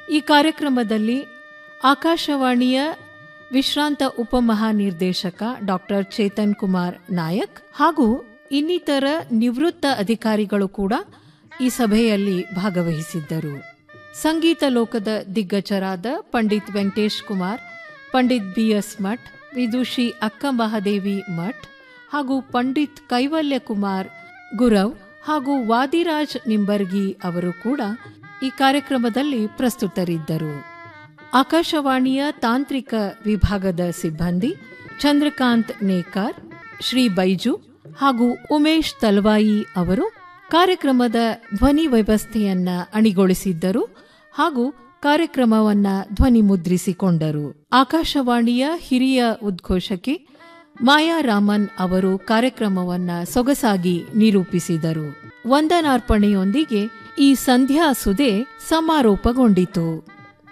ಈ ಕಾರ್ಯಕ್ರಮದಲ್ಲಿ ಆಕಾಶವಾಣಿಯ ವಿಶ್ರಾಂತ ಉಪಮಹಾನಿರ್ದೇಶಕ ಡಾಕ್ಟರ್ ಚೇತನ್ ಕುಮಾರ್ ನಾಯಕ್ ಹಾಗೂ ಇನ್ನಿತರ ನಿವೃತ್ತ ಅಧಿಕಾರಿಗಳು ಕೂಡ ಈ ಸಭೆಯಲ್ಲಿ ಭಾಗವಹಿಸಿದ್ದರು ಸಂಗೀತ ಲೋಕದ ದಿಗ್ಗಜರಾದ ಪಂಡಿತ್ ವೆಂಕಟೇಶ್ ಕುಮಾರ್ ಪಂಡಿತ್ ಬಿ ಎಸ್ ಮಠ್ ವಿದುಷಿ ಅಕ್ಕ ಮಹಾದೇವಿ ಮಠ್ ಹಾಗೂ ಪಂಡಿತ್ ಕೈವಲ್ಯ ಕುಮಾರ್ ಗುರವ್ ಹಾಗೂ ವಾದಿರಾಜ್ ನಿಂಬರ್ಗಿ ಅವರು ಕೂಡ ಈ ಕಾರ್ಯಕ್ರಮದಲ್ಲಿ ಪ್ರಸ್ತುತರಿದ್ದರು ಆಕಾಶವಾಣಿಯ ತಾಂತ್ರಿಕ ವಿಭಾಗದ ಸಿಬ್ಬಂದಿ ಚಂದ್ರಕಾಂತ್ ನೇಕಾರ್ ಶ್ರೀ ಬೈಜು ಹಾಗೂ ಉಮೇಶ್ ತಲ್ವಾಯಿ ಅವರು ಕಾರ್ಯಕ್ರಮದ ಧ್ವನಿ ವ್ಯವಸ್ಥೆಯನ್ನ ಅಣಿಗೊಳಿಸಿದ್ದರು ಹಾಗೂ ಕಾರ್ಯಕ್ರಮವನ್ನ ಧ್ವನಿ ಮುದ್ರಿಸಿಕೊಂಡರು ಆಕಾಶವಾಣಿಯ ಹಿರಿಯ ಉದ್ಘೋಷಕಿ ಮಾಯಾ ರಾಮನ್ ಅವರು ಕಾರ್ಯಕ್ರಮವನ್ನ ಸೊಗಸಾಗಿ ನಿರೂಪಿಸಿದರು ವಂದನಾರ್ಪಣೆಯೊಂದಿಗೆ ಈ ಸಂಧ್ಯಾ ಸುದೆ ಸಮಾರೋಪಗೊಂಡಿತು